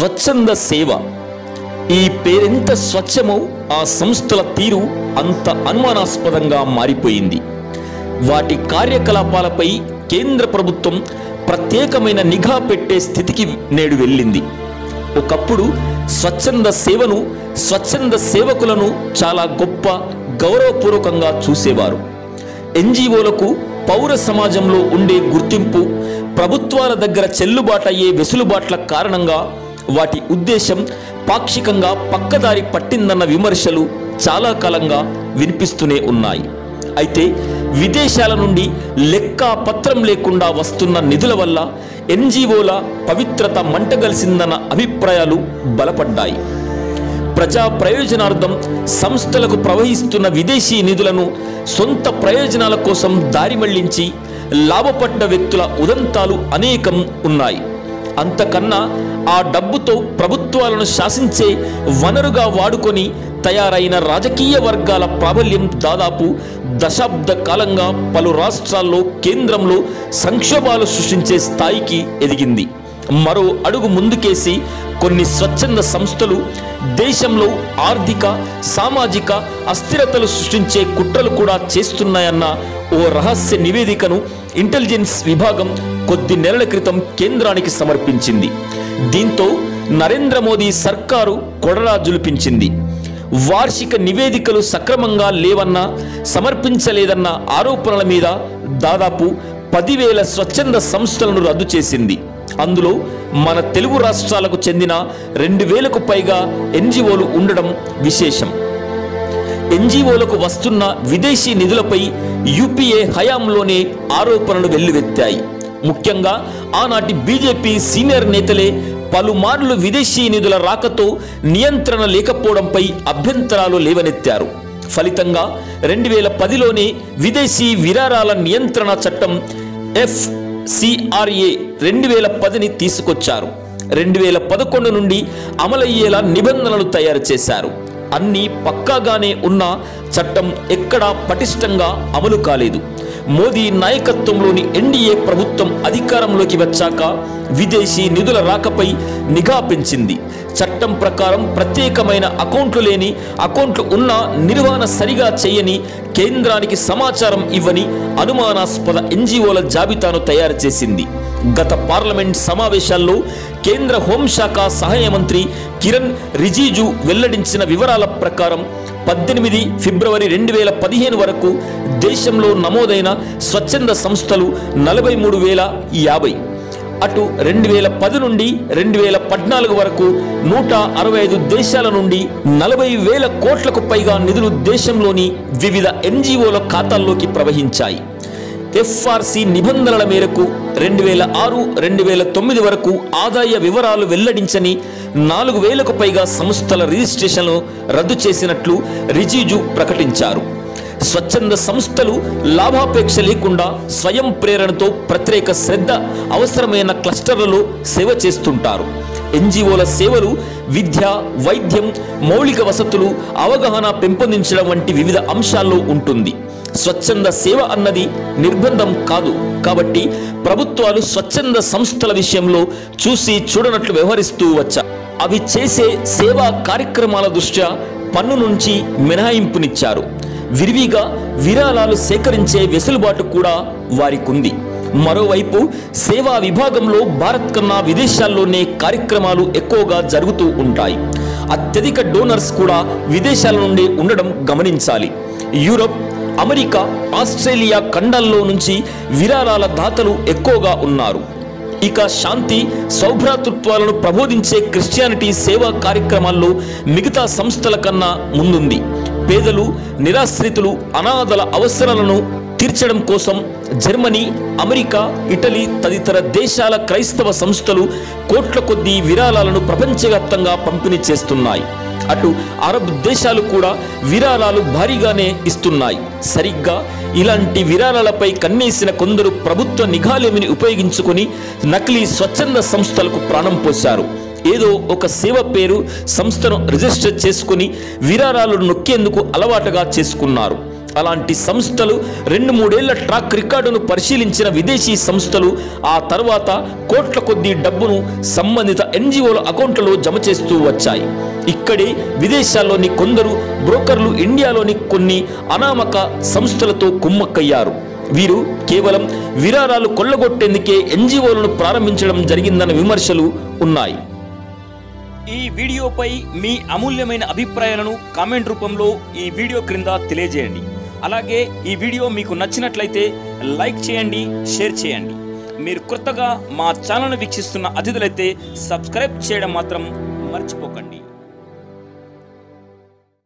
స్వచ్ఛంద సేవ ఈ పేరెంత స్వచ్ఛమో ఆ సంస్థల తీరు అంత అనుమానాస్పదంగా మారిపోయింది వాటి కార్యకలాపాలపై కేంద్ర ప్రభుత్వం ప్రత్యేకమైన నిఘా పెట్టే స్థితికి నేడు వెళ్ళింది ఒకప్పుడు స్వచ్ఛంద సేవను స్వచ్ఛంద సేవకులను చాలా గొప్ప గౌరవపూర్వకంగా చూసేవారు ఎన్జిఓలకు పౌర సమాజంలో ఉండే గుర్తింపు ప్రభుత్వాల దగ్గర చెల్లుబాటయ్యే వెసులుబాట్ల కారణంగా వాటి ఉద్దేశం పాక్షికంగా పక్కదారి పట్టిందన్న విమర్శలు చాలా కాలంగా వినిపిస్తూనే ఉన్నాయి అయితే విదేశాల నుండి లెక్క పత్రం లేకుండా వస్తున్న నిధుల వల్ల ఎన్జిఓల పవిత్రత మంటగలిసిందన్న అభిప్రాయాలు బలపడ్డాయి ప్రజా ప్రయోజనార్థం సంస్థలకు ప్రవహిస్తున్న విదేశీ నిధులను సొంత ప్రయోజనాల కోసం దారి మళ్లించి లాభపడ్డ వ్యక్తుల ఉదంతాలు అనేకం ఉన్నాయి అంతకన్నా ఆ డబ్బుతో ప్రభుత్వాలను శాసించే వనరుగా వాడుకొని తయారైన రాజకీయ వర్గాల ప్రాబల్యం దాదాపు దశాబ్ద కాలంగా పలు రాష్ట్రాల్లో కేంద్రంలో సంక్షోభాలు సృష్టించే స్థాయికి ఎదిగింది మరో అడుగు ముందుకేసి కొన్ని స్వచ్ఛంద సంస్థలు దేశంలో ఆర్థిక సామాజిక అస్థిరతలు సృష్టించే కుట్రలు కూడా చేస్తున్నాయన్న ఓ రహస్య నివేదికను ఇంటెలిజెన్స్ విభాగం కొద్ది నెలల క్రితం కేంద్రానికి సమర్పించింది దీంతో నరేంద్ర మోదీ సర్కారు కొడలా జులిపించింది వార్షిక నివేదికలు సక్రమంగా లేవన్న సమర్పించలేదన్న ఆరోపణల మీద దాదాపు పదివేల స్వచ్ఛంద సంస్థలను రద్దు చేసింది అందులో మన తెలుగు రాష్ట్రాలకు చెందిన రెండు వేలకు పైగా ఎన్జిఓలు ఉండడం విశేషం ఎన్జిఓలకు వస్తున్న విదేశీ నిధులపై యూపీఏ హయాంలోనే ఆరోపణలు వెల్లువెత్తాయి ముఖ్యంగా ఆనాటి బీజేపీ సీనియర్ నేతలే పలుమార్లు విదేశీ నిధుల రాకతో నియంత్రణ లేకపోవడంపై అభ్యంతరాలు లేవనెత్తారు ఫలితంగా రెండు వేల పదిలోనే విదేశీ విరారాల నియంత్రణ చట్టం ఎఫ్సిఆర్ఏ రెండు వేల పదిని తీసుకొచ్చారు రెండు వేల పదకొండు నుండి అమలయ్యేలా నిబంధనలు తయారు చేశారు అన్నీ పక్కాగానే ఉన్న చట్టం ఎక్కడా పటిష్టంగా అమలు కాలేదు మోదీ నాయకత్వంలోని ఎన్డీఏ ప్రభుత్వం అధికారంలోకి వచ్చాక విదేశీ నిధుల రాకపై నిఘా పెంచింది చట్టం ప్రకారం ప్రత్యేకమైన అకౌంట్లు లేని అకౌంట్లు ఉన్న నిర్వహణ సరిగా చేయని కేంద్రానికి సమాచారం ఇవ్వని అనుమానాస్పద ఎన్జిఓల జాబితాను తయారు చేసింది గత పార్లమెంట్ సమావేశాల్లో కేంద్ర హోంశాఖ సహాయ మంత్రి కిరణ్ రిజిజు వెల్లడించిన వివరాల ప్రకారం పద్దెనిమిది ఫిబ్రవరి రెండు వేల పదిహేను వరకు దేశంలో నమోదైన స్వచ్ఛంద సంస్థలు నలభై మూడు వేల యాభై అటు రెండు వేల పది నుండి రెండు వేల పద్నాలుగు వరకు నూట అరవై ఐదు దేశాల నుండి నలభై వేల కోట్లకు పైగా నిధులు దేశంలోని వివిధ ఎన్జిఓల ఖాతాల్లోకి ప్రవహించాయి ఎఫ్ఆర్సి నిబంధనల మేరకు రెండు వేల ఆరు రెండు వేల తొమ్మిది వరకు ఆదాయ వివరాలు వెల్లడించని నాలుగు వేలకు పైగా సంస్థల రిజిస్ట్రేషన్లు రద్దు చేసినట్లు రిజిజు ప్రకటించారు స్వచ్ఛంద సంస్థలు లాభాపేక్ష లేకుండా స్వయం ప్రేరణతో ప్రత్యేక శ్రద్ధ అవసరమైన క్లస్టర్లలో సేవ చేస్తుంటారు ఎన్జిఓల సేవలు విద్య వైద్యం మౌలిక వసతులు అవగాహన పెంపొందించడం వంటి వివిధ అంశాల్లో ఉంటుంది స్వచ్ఛంద సేవ అన్నది నిర్బంధం కాదు కాబట్టి ప్రభుత్వాలు స్వచ్ఛంద సంస్థల విషయంలో చూసి చూడనట్లు వ్యవహరిస్తూ వచ్చా అవి చేసే సేవా కార్యక్రమాల దృష్ట్యా పన్ను నుంచి మినహాయింపునిచ్చారు విరివిగా విరాళాలు సేకరించే వెసులుబాటు కూడా వారికుంది మరోవైపు సేవా విభాగంలో భారత్ కన్నా విదేశాల్లోనే కార్యక్రమాలు ఎక్కువగా జరుగుతూ ఉంటాయి అత్యధిక డోనర్స్ కూడా విదేశాల నుండి ఉండడం గమనించాలి యూరప్ అమెరికా ఆస్ట్రేలియా ఖండాల్లో నుంచి విరాళాల దాతలు ఎక్కువగా ఉన్నారు ఇక శాంతి సౌభ్రాతృత్వాలను ప్రబోధించే క్రిస్టియానిటీ సేవా కార్యక్రమాల్లో మిగతా సంస్థల కన్నా ముందుంది పేదలు నిరాశ్రితులు అనాథల అవసరాలను తీర్చడం కోసం జర్మనీ అమెరికా ఇటలీ తదితర దేశాల క్రైస్తవ సంస్థలు కోట్ల కొద్దీ విరాళాలను ప్రపంచవ్యాప్తంగా పంపిణీ చేస్తున్నాయి అటు అరబ్ దేశాలు కూడా విరాళాలు భారీగానే ఇస్తున్నాయి సరిగ్గా ఇలాంటి విరాళాలపై కన్నేసిన కొందరు ప్రభుత్వ నిఘాలేమిని ఉపయోగించుకొని నకిలీ స్వచ్ఛంద సంస్థలకు ప్రాణం పోశారు ఏదో ఒక సేవ పేరు సంస్థను రిజిస్టర్ చేసుకుని విరాళాలు నొక్కేందుకు అలవాటుగా చేసుకున్నారు అలాంటి సంస్థలు రెండు మూడేళ్ల ట్రాక్ రికార్డును పరిశీలించిన విదేశీ సంస్థలు ఆ తర్వాత కోట్ల కొద్దీ డబ్బును సంబంధిత ఎన్జిఓల అకౌంట్లలో జమ చేస్తూ వచ్చాయి ఇక్కడే విదేశాల్లోని కొందరు బ్రోకర్లు ఇండియాలోని కొన్ని అనామక సంస్థలతో కుమ్మక్కయ్యారు వీరు కేవలం విరాళాలు కొల్లగొట్టేందుకే ఎన్జిఓలను ప్రారంభించడం జరిగిందన్న విమర్శలు ఉన్నాయి ఈ వీడియోపై మీ అమూల్యమైన అభిప్రాయాలను కామెంట్ రూపంలో ఈ వీడియో క్రింద తెలియజేయండి అలాగే ఈ వీడియో మీకు నచ్చినట్లయితే లైక్ చేయండి షేర్ చేయండి మీరు కొత్తగా మా ఛానల్ను వీక్షిస్తున్న అతిథులైతే సబ్స్క్రైబ్ చేయడం మాత్రం మర్చిపోకండి